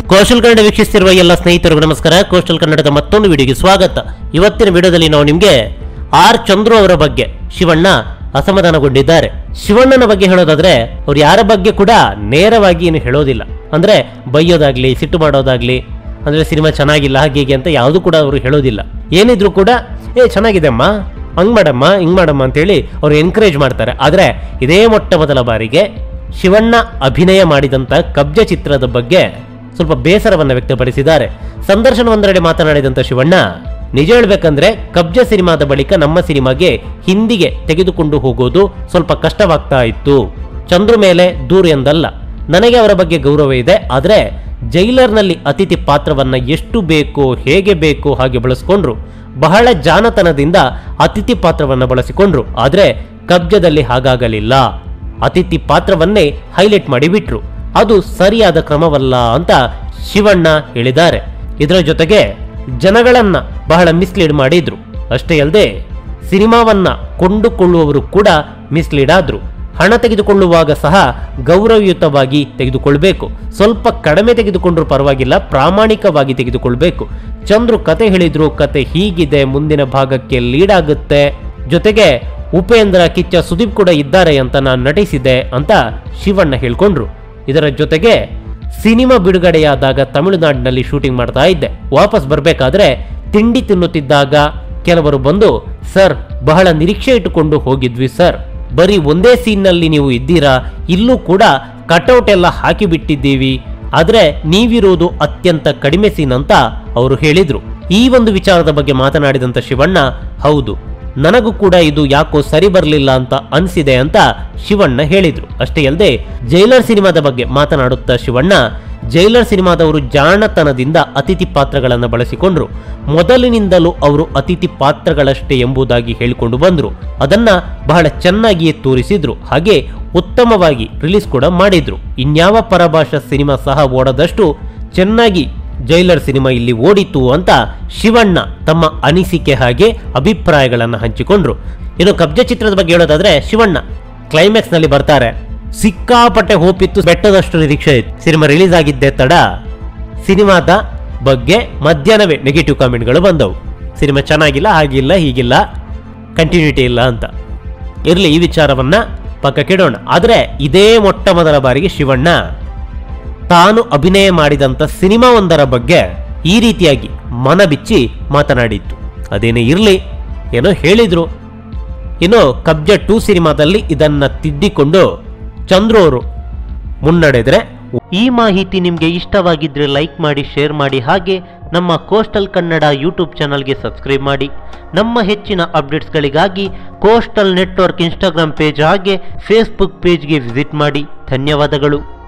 coastal Kannada ವೀಕ್ಷಿಸ್ತಿರುವ ಎಲ್ಲ ಸ್ನೇಹಿತರಿಗೂ ನಮಸ್ಕಾರ ಕೋಸ್ಟಲ್ ಕನ್ನಡದ ಮತ್ತೊಂದು ವಿಡಿಯೋಗೆ ಸ್ವಾಗತ ಇವತ್ತಿನ ವಿಡಿಯೋದಲ್ಲಿ ನಾವು ನಿಮಗೆ ಆರ್ ಚಂದ್ರು ಅವರ ಬಗ್ಗೆ ಶಿವಣ್ಣ ಅಸಮಾಧಾನಗೊಂಡಿದ್ದಾರೆ ಶಿವಣ್ಣನ ಬಗ್ಗೆ ಹೇಳೋದಾದ್ರೆ ಅವ್ರು ಯಾರ ಬಗ್ಗೆ ಕೂಡ ನೇರವಾಗಿ ಏನು ಹೇಳೋದಿಲ್ಲ ಅಂದ್ರೆ ಬೈಯೋದಾಗ್ಲಿ ಸಿಟ್ಟು ಮಾಡೋದಾಗ್ಲಿ ಅಂದ್ರೆ ಸಿನಿಮಾ ಚೆನ್ನಾಗಿಲ್ಲ ಹಾಗೆ ಹೀಗೆ ಅಂತ ಯಾವುದು ಕೂಡ ಅವರು ಹೇಳೋದಿಲ್ಲ ಏನಿದ್ರು ಕೂಡ ಏ ಚೆನ್ನಾಗಿದೆ ಅಮ್ಮ ಹಂಗ್ ಮಾಡಮ್ಮ ಹಿಂಗ್ ಮಾಡಮ್ಮ ಅಂತೇಳಿ ಅವ್ರು ಎನ್ಕರೇಜ್ ಮಾಡ್ತಾರೆ ಆದ್ರೆ ಇದೇ ಮೊಟ್ಟ ಮೊದಲ ಬಾರಿಗೆ ಶಿವಣ್ಣ ಅಭಿನಯ ಮಾಡಿದಂತ ಕಬ್ಜ ಚಿತ್ರದ ಬಗ್ಗೆ ಸ್ವಲ್ಪ ಬೇಸರವನ್ನ ವ್ಯಕ್ತಪಡಿಸಿದ್ದಾರೆ ಸಂದರ್ಶನವೊಂದೆಡೆ ಮಾತನಾಡಿದಂತ ಶಿವಣ್ಣ ನಿಜ ಹೇಳ್ಬೇಕಂದ್ರೆ ಕಬ್ಜ ಸಿನಿಮಾದ ಬಳಿಕ ನಮ್ಮ ಸಿನಿಮಾಗೆ ಹಿಂದಿಗೆ ತೆಗೆದುಕೊಂಡು ಹೋಗೋದು ಸ್ವಲ್ಪ ಕಷ್ಟವಾಗ್ತಾ ಇತ್ತು ಚಂದ್ರು ಮೇಲೆ ದೂರು ಎಂದಲ್ಲ ನನಗೆ ಅವರ ಬಗ್ಗೆ ಗೌರವ ಇದೆ ಆದ್ರೆ ಜೈಲರ್ನಲ್ಲಿ ಅತಿಥಿ ಪಾತ್ರವನ್ನ ಎಷ್ಟು ಬೇಕೋ ಹೇಗೆ ಬೇಕೋ ಹಾಗೆ ಬಳಸ್ಕೊಂಡ್ರು ಬಹಳ ಜಾನತನದಿಂದ ಅತಿಥಿ ಪಾತ್ರವನ್ನ ಬಳಸಿಕೊಂಡ್ರು ಆದ್ರೆ ಕಬ್ಜದಲ್ಲಿ ಹಾಗಾಗಲಿಲ್ಲ ಅತಿಥಿ ಪಾತ್ರವನ್ನೇ ಹೈಲೈಟ್ ಮಾಡಿಬಿಟ್ರು ಅದು ಸರಿಯಾದ ಕ್ರಮವಲ್ಲ ಅಂತ ಶಿವಣ್ಣ ಹೇಳಿದ್ದಾರೆ ಇದರ ಜೊತೆಗೆ ಜನಗಳನ್ನ ಬಹಳ ಮಿಸ್ಲೀಡ್ ಮಾಡಿದ್ರು ಅಷ್ಟೇ ಅಲ್ಲದೆ ಸಿನಿಮಾವನ್ನ ಕೊಂಡುಕೊಳ್ಳುವವರು ಕೂಡ ಮಿಸ್ಲೀಡ್ ಆದ್ರು ಹಣ ತೆಗೆದುಕೊಳ್ಳುವಾಗ ಸಹ ಗೌರವಯುತವಾಗಿ ತೆಗೆದುಕೊಳ್ಬೇಕು ಸ್ವಲ್ಪ ಕಡಿಮೆ ತೆಗೆದುಕೊಂಡ್ರು ಪರವಾಗಿಲ್ಲ ಪ್ರಾಮಾಣಿಕವಾಗಿ ತೆಗೆದುಕೊಳ್ಬೇಕು ಚಂದ್ರು ಕತೆ ಹೇಳಿದ್ರು ಕತೆ ಹೀಗಿದೆ ಮುಂದಿನ ಭಾಗಕ್ಕೆ ಲೀಡ್ ಆಗುತ್ತೆ ಜೊತೆಗೆ ಉಪೇಂದ್ರ ಕಿಚ್ಚ ಸುದೀಪ್ ಕೂಡ ಇದ್ದಾರೆ ಅಂತ ನಾನು ನಟಿಸಿದ್ದೆ ಅಂತ ಶಿವಣ್ಣ ಹೇಳ್ಕೊಂಡ್ರು ಇದರ ಜೊತೆಗೆ ಸಿನಿಮಾ ಬಿಡುಗಡೆಯಾದಾಗ ತಮಿಳುನಾಡಿನಲ್ಲಿ ಶೂಟಿಂಗ್ ಮಾಡ್ತಾ ಇದ್ದೆ ವಾಪಸ್ ಬರಬೇಕಾದ್ರೆ ತಿಂಡಿ ತಿನ್ನುತ್ತಿದ್ದಾಗ ಕೆಲವರು ಬಂದು ಸರ್ ಬಹಳ ನಿರೀಕ್ಷೆ ಇಟ್ಟುಕೊಂಡು ಹೋಗಿದ್ವಿ ಸರ್ ಬರೀ ಒಂದೇ ಸೀನ್ನಲ್ಲಿ ನೀವು ಇದ್ದೀರಾ ಇಲ್ಲೂ ಕೂಡ ಕಟೌಟ್ ಎಲ್ಲ ಹಾಕಿ ಬಿಟ್ಟಿದ್ದೀವಿ ಆದ್ರೆ ನೀವಿರೋದು ಅತ್ಯಂತ ಕಡಿಮೆ ಸೀನ್ ಅಂತ ಅವರು ಹೇಳಿದ್ರು ಈ ಒಂದು ವಿಚಾರದ ಬಗ್ಗೆ ಮಾತನಾಡಿದಂತ ಶಿವಣ್ಣ ಹೌದು ನನಗೂ ಕೂಡ ಇದು ಯಾಕೋ ಸರಿ ಬರಲಿಲ್ಲ ಅಂತ ಅನ್ಸಿದೆ ಅಂತ ಶಿವಣ್ಣ ಹೇಳಿದ್ರು ಅಷ್ಟೇ ಅಲ್ಲದೆ ಜೈಲರ್ ಸಿನಿಮಾದ ಬಗ್ಗೆ ಮಾತನಾಡುತ್ತಾ ಶಿವಣ್ಣ ಜೈಲರ್ ಸಿನಿಮಾದವರು ಜಾಣತನದಿಂದ ಅತಿಥಿ ಪಾತ್ರಗಳನ್ನು ಬಳಸಿಕೊಂಡ್ರು ಮೊದಲಿನಿಂದಲೂ ಅವರು ಅತಿಥಿ ಪಾತ್ರಗಳಷ್ಟೇ ಎಂಬುದಾಗಿ ಹೇಳಿಕೊಂಡು ಬಂದ್ರು ಅದನ್ನ ಬಹಳ ಚೆನ್ನಾಗಿಯೇ ತೋರಿಸಿದ್ರು ಹಾಗೆ ಉತ್ತಮವಾಗಿ ರಿಲೀಸ್ ಕೂಡ ಮಾಡಿದ್ರು ಇನ್ಯಾವ ಪರಭಾಷಾ ಸಿನಿಮಾ ಸಹ ಓಡದಷ್ಟು ಚೆನ್ನಾಗಿ ಜೈಲರ್ ಸಿನಿಮಾ ಇಲ್ಲಿ ಓಡಿತು ಅಂತ ಶಿವಣ್ಣ ತಮ್ಮ ಅನಿಸಿಕೆ ಹಾಗೆ ಅಭಿಪ್ರಾಯಗಳನ್ನು ಹಂಚಿಕೊಂಡ್ರು ಇನ್ನು ಕಬ್ಜ ಚಿತ್ರದ ಬಗ್ಗೆ ಹೇಳೋದಾದ್ರೆ ಶಿವಣ್ಣ ಕ್ಲೈಮ್ಯಾಕ್ಸ್ ನಲ್ಲಿ ಬರ್ತಾರೆ ಸಿಕ್ಕಾಪಟ್ಟೆ ಹೋಪ್ ಇತ್ತು ಬೆಟ್ಟದಷ್ಟು ನಿರೀಕ್ಷೆ ಇತ್ತು ಸಿನಿಮಾ ರಿಲೀಸ್ ಆಗಿದ್ದೆ ತಡ ಸಿನಿಮಾದ ಬಗ್ಗೆ ಮಧ್ಯಾಹ್ನವೇ ನೆಗೆಟಿವ್ ಕಾಮೆಂಟ್ಗಳು ಬಂದವು ಸಿನಿಮಾ ಚೆನ್ನಾಗಿಲ್ಲ ಹಾಗಿಲ್ಲ ಹೀಗಿಲ್ಲ ಕಂಟಿನ್ಯೂಟಿ ಇಲ್ಲ ಅಂತ ಇರಲಿ ಈ ವಿಚಾರವನ್ನ ಪಕ್ಕಕ್ಕಿಡೋಣ ಆದರೆ ಇದೇ ಮೊಟ್ಟ ಮೊದಲ ಬಾರಿಗೆ ಶಿವಣ್ಣ ತಾನು ಅಭಿನಯ ಮಾಡಿದಂಥ ಸಿನಿಮಾ ಒಂದರ ಬಗ್ಗೆ ಈ ರೀತಿಯಾಗಿ ಮನ ಬಿಚ್ಚಿ ಮಾತನಾಡಿತ್ತು ಅದೇನೇ ಇರಲಿ ಏನೋ ಹೇಳಿದ್ರು ಇನ್ನು ಕಬ್ಜ ಟೂ ಸಿನಿಮಾದಲ್ಲಿ ಇದನ್ನ ತಿದ್ದಿಕೊಂಡು ಚಂದ್ರು ಅವರು ಮುನ್ನಡೆದ್ರೆ ಈ ಮಾಹಿತಿ ನಿಮಗೆ ಇಷ್ಟವಾಗಿದ್ರೆ ಲೈಕ್ ಮಾಡಿ ಶೇರ್ ಮಾಡಿ ಹಾಗೆ ನಮ್ಮ ಕೋಸ್ಟಲ್ ಕನ್ನಡ ಯೂಟ್ಯೂಬ್ ಚಾನಲ್ಗೆ ಸಬ್ಸ್ಕ್ರೈಬ್ ಮಾಡಿ ನಮ್ಮ ಹೆಚ್ಚಿನ ಅಪ್ಡೇಟ್ಸ್ಗಳಿಗಾಗಿ ಕೋಸ್ಟಲ್ ನೆಟ್ವರ್ಕ್ ಇನ್ಸ್ಟಾಗ್ರಾಮ್ ಪೇಜ್ ಹಾಗೆ ಫೇಸ್ಬುಕ್ ಪೇಜ್ಗೆ ವಿಸಿಟ್ ಮಾಡಿ ಧನ್ಯವಾದಗಳು